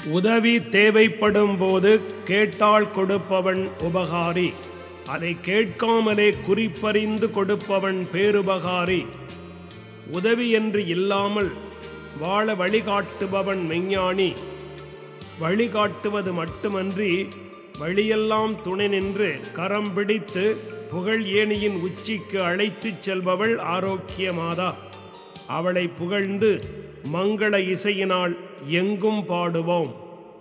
உதவி தேவைப்படும் போது கேட்டால் கொடுப்பவன் உபகாரி அதை கேட்காமலே குறிப்பறிந்து கொடுப்பவன் பேருபகாரி உதவி என்று இல்லாமல் வாழ வழிகாட்டுபவன் மெஞ்ஞானி வழிகாட்டுவது மட்டுமன்றி வழியெல்லாம் துணை நின்று கரம் பிடித்து புகழ் ஏணியின் உச்சிக்கு அழைத்துச் செல்பவள் ஆரோக்கிய மாதா அவளை புகழ்ந்து மங்கள இசையினால் எங்கும் பாடுவோம்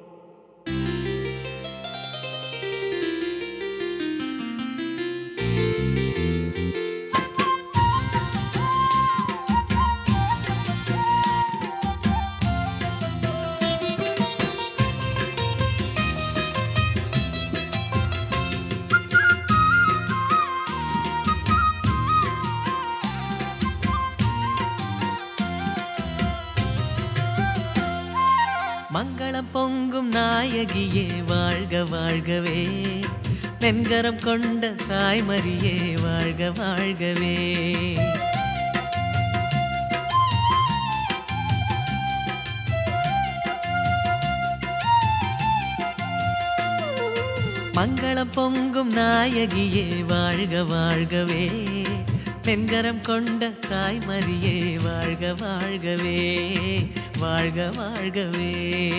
மங்களம் பொங்கும் நாயகியே வாழ்க வாழ்கவே வெண்கரம் கொண்ட தாய்மரியே வாழ்க வாழ்கவே மங்களம் பொங்கும் நாயகியே வாழ்க வாழ்கவே வெண்கரம் கொண்ட தாய்மரியே வாழ்க வாழ்கவே வாழ்க வாழ்கவே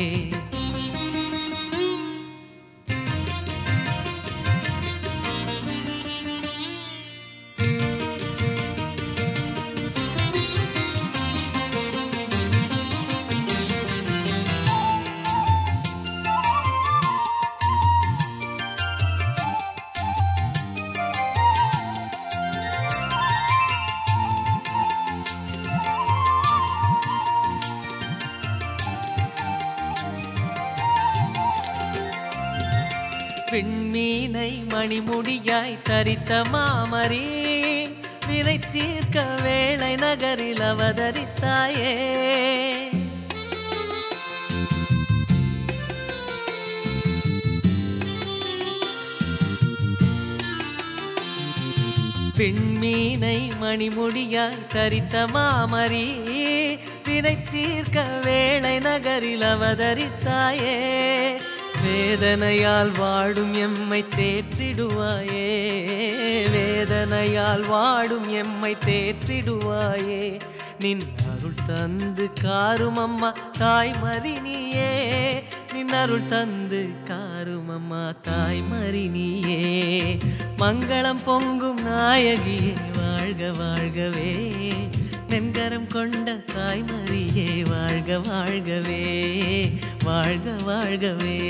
விண்மீனை மணிமுடியாய் தரித்த மாமரி வினை தீர்க்க வேளை நகரில் அவதரித்தாயே விண்மீனை மணிமுடியாய் தரித்த மாமரி வினை தீர்க்க வேளை நகரில் அவதரித்தாயே வேதனையால் வாடும் எம்மை தேற்றிடுவாயே வேதனையால் வாடும் எம்மை தேற்றிடுவாயே நின் அருள் தந்து காரும் அம்மா தாய்மறி நீயே நின் அருள் தந்து காரும் அம்மா தாய்மறி நீயே மங்களம் பொங்கும் நாயகியே வாழ்க வாழ்கவே நென்கரம் கொண்ட தாய்மரியே வாழ்க வாழ்கவே வாழ்க வாழ்கவே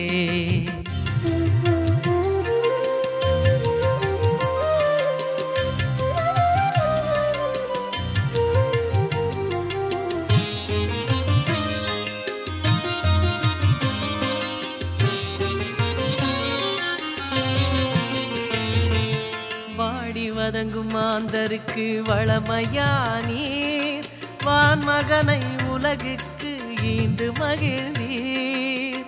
வாடி வதங்கும் மாந்தருக்கு வளமையா நீர் வான்மகனை உலகுக்கு ஈண்டு மகிழ்ந்தீர்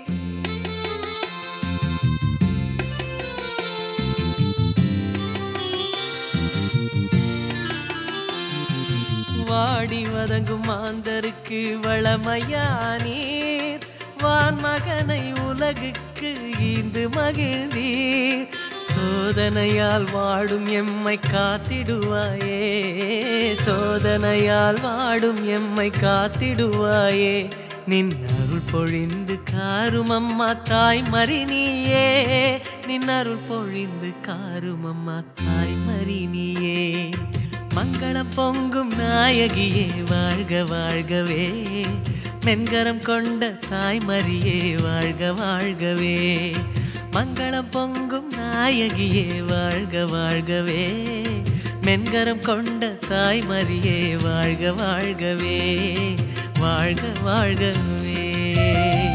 வாடி வதங்கும் மாந்தருக்கு வளமையா நீர் வான்மகனை உலகுக்கு ஈந்து மகிழ்ந்தீர் சோதனையால் வாடும் எம்மை காத்திடுவாயே சோதனையால் வாடும் எம்மை காத்திடுவாயே நின் அருள் பொழிந்து காரும் அம்மா தாய் மறி நீயே நின் அருள் பொழிந்து காரும் அம்மா தாய் மறி நீயே மங்களம் பொங்கும் நாயகியே வாழ்க வாழ்கவே மென்கரம் கொண்ட தாய்மரியே வாழ்க வாழ்கவே மங்களம் பொங்கும் நாயகியே வாழ்க வாழ்கவே மென்கரம் கொண்ட தாய்மரியே வாழ்க வாழ்கவே வாழ்க வாழ்கவே